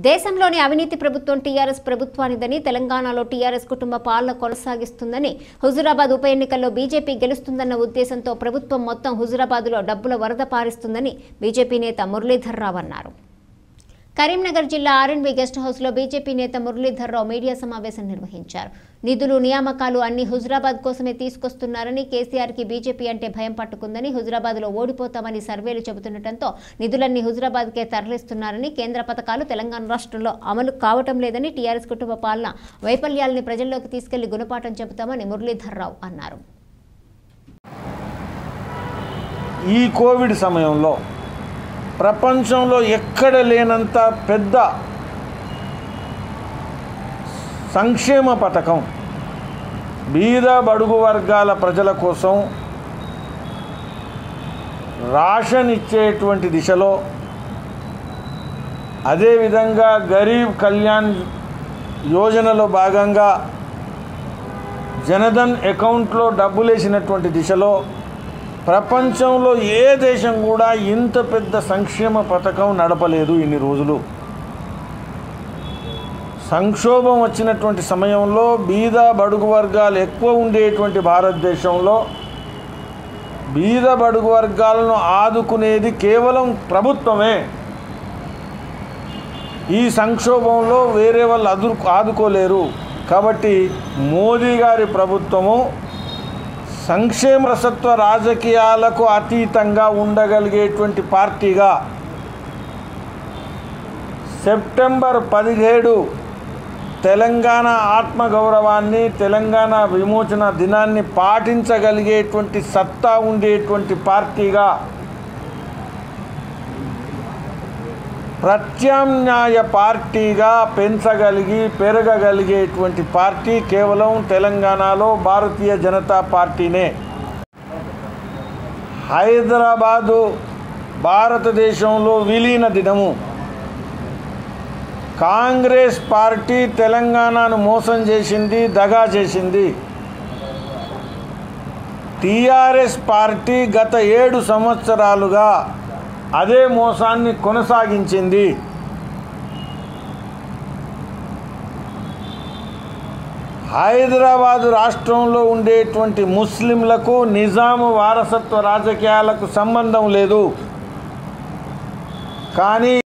దేశంలోని అవినీతి ప్రభుత్వం టీఆర్ఎస్ ప్రభుత్వానిదని తెలంగాణలో టీఆర్ఎస్ కుటుంబ పాలన కొనసాగిస్తుందని హుజురాబాద్ ఉప ఎన్నికల్లో బీజేపీ గెలుస్తుందన్న ఉద్దేశంతో ప్రభుత్వం మొత్తం హుజురాబాద్లో డబ్బుల వరద పారిస్తుందని బీజేపీ నేత మురళీధర్ రావు అన్నారు కరీంనగర్ జిల్లా ఆర్ఎండ్బి గెస్ట్ హౌస్లో బీజేపీ నేత మురళీధర్ రావు మీడియా సమావేశం నిర్వహించారు నిధులు నియామకాలు అన్ని హుజురాబాద్ కోసమే తీసుకొస్తున్నారని కేసీఆర్కి బీజేపీ అంటే భయం పట్టుకుందని హుజురాబాద్లో ఓడిపోతామని సర్వేలు చెబుతుండటంతో నిధులన్నీ హుజురాబాద్కే తరలిస్తున్నారని కేంద్ర పథకాలు తెలంగాణ రాష్ట్రంలో అమలు కావటం లేదని టీఆర్ఎస్ కుటుంబ పాలన వైఫల్యాల్ని ప్రజల్లోకి తీసుకెళ్లి గుణపాఠం చెబుతామని మురళీధర్ రావు అన్నారు ఈ కోవిడ్ సమయంలో ప్రపంచంలో ఎక్కడ లేనంత పెద్ద సంక్షేమ పథకం బీద బడుగు వర్గాల ప్రజల కోసం రాషన్ ఇచ్చేటువంటి దిశలో అదేవిధంగా గరీబ్ కళ్యాణ్ యోజనలో భాగంగా జనధన్ అకౌంట్లో డబ్బులేసినటువంటి దిశలో ప్రపంచంలో ఏ దేశం కూడా ఇంత పెద్ద సంక్షేమ పథకం నడపలేదు ఇన్ని రోజులు సంక్షోభం వచ్చినటువంటి సమయంలో బీద బడుగు వర్గాలు ఎక్కువ ఉండేటువంటి భారతదేశంలో బీద బడుగు వర్గాలను ఆదుకునేది కేవలం ప్రభుత్వమే ఈ సంక్షోభంలో వేరే వాళ్ళు అదు ఆదుకోలేరు కాబట్టి మోదీ గారి ప్రభుత్వము సంక్షేమసత్వ రాజకీయాలకు అతీతంగా ఉండగలిగేటువంటి పార్టీగా సెప్టెంబర్ పదిహేడు తెలంగాణ ఆత్మగౌరవాన్ని తెలంగాణ విమోచన దినాన్ని పాటించగలిగేటువంటి సత్తా ఉండేటువంటి పార్టీగా ప్రత్యామ్నాయ పార్టీగా పెంచగలిగి పెరగగలిగేటువంటి పార్టీ కేవలం తెలంగాణలో భారతీయ జనతా పార్టీనే హైదరాబాదు భారతదేశంలో విలీన దినము కాంగ్రెస్ పార్టీ తెలంగాణను మోసం చేసింది దగా చేసింది టీఆర్ఎస్ పార్టీ గత ఏడు సంవత్సరాలుగా అదే మోసాన్ని కొనసాగించింది హైదరాబాదు రాష్ట్రంలో ఉండేటువంటి ముస్లింలకు నిజాము వారసత్వ రాజకీయాలకు సంబంధం లేదు కానీ